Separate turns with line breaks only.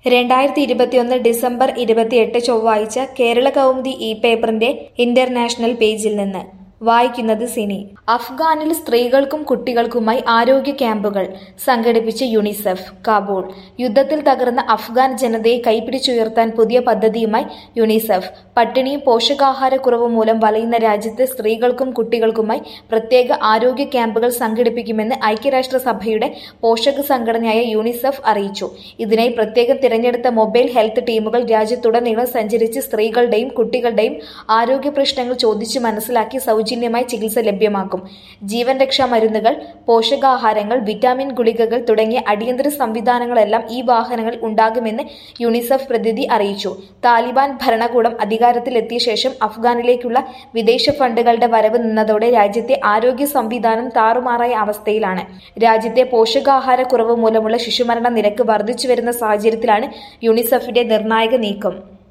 രണ്ടായിരത്തി ഇരുപത്തിയൊന്ന് ഡിസംബർ ഇരുപത്തിയെട്ട് ചൊവ്വാഴ്ച കേരള കൗമുദി ഇ പേപ്പറിന്റെ ഇന്റർനാഷണൽ പേജിൽ നിന്ന് വായിക്കുന്നത് സിനി അഫ്ഗാനിൽ സ്ത്രീകൾക്കും കുട്ടികൾക്കുമായി ആരോഗ്യ ക്യാമ്പുകൾ സംഘടിപ്പിച്ച് യുണിസെഫ് കാബൂൾ യുദ്ധത്തിൽ തകർന്ന അഫ്ഗാൻ ജനതയെ കൈപിടിച്ചുയർത്താൻ പുതിയ പദ്ധതിയുമായി യുണിസെഫ് പട്ടിണിയും പോഷകാഹാരക്കുറവും മൂലം വലയുന്ന രാജ്യത്തെ സ്ത്രീകൾക്കും കുട്ടികൾക്കുമായി പ്രത്യേക ആരോഗ്യ ക്യാമ്പുകൾ സംഘടിപ്പിക്കുമെന്ന് ഐക്യരാഷ്ട്രസഭയുടെ പോഷക സംഘടനയായ യൂണിസെഫ് അറിയിച്ചു ഇതിനായി പ്രത്യേകം തിരഞ്ഞെടുത്ത മൊബൈൽ ഹെൽത്ത് ടീമുകൾ രാജ്യത്തുടനീളം സഞ്ചരിച്ച് സ്ത്രീകളുടെയും കുട്ടികളുടെയും ആരോഗ്യ പ്രശ്നങ്ങൾ ചോദിച്ചു മനസ്സിലാക്കി സൗജന്യമായി ചികിത്സ ലഭ്യമാക്കും ജീവൻ രക്ഷാ മരുന്നുകൾ പോഷകാഹാരങ്ങൾ വിറ്റാമിൻ ഗുളികകൾ തുടങ്ങിയ അടിയന്തര സംവിധാനങ്ങളെല്ലാം ഈ വാഹനങ്ങളിൽ ഉണ്ടാകുമെന്ന് യുണിസെഫ് പ്രതിനിധി അറിയിച്ചു താലിബാൻ ഭരണകൂടം അധികാരത്തിലെത്തിയ ശേഷം അഫ്ഗാനിലേക്കുള്ള വിദേശ ഫണ്ടുകളുടെ വരവ് നിന്നതോടെ രാജ്യത്തെ ആരോഗ്യ സംവിധാനം താറുമാറായ അവസ്ഥയിലാണ് രാജ്യത്തെ പോഷകാഹാരക്കുറവ് മൂലമുള്ള ശിശുമരണ നിരക്ക് വർദ്ധിച്ചു വരുന്ന സാഹചര്യത്തിലാണ് യുണിസെഫിന്റെ നിർണായക നീക്കം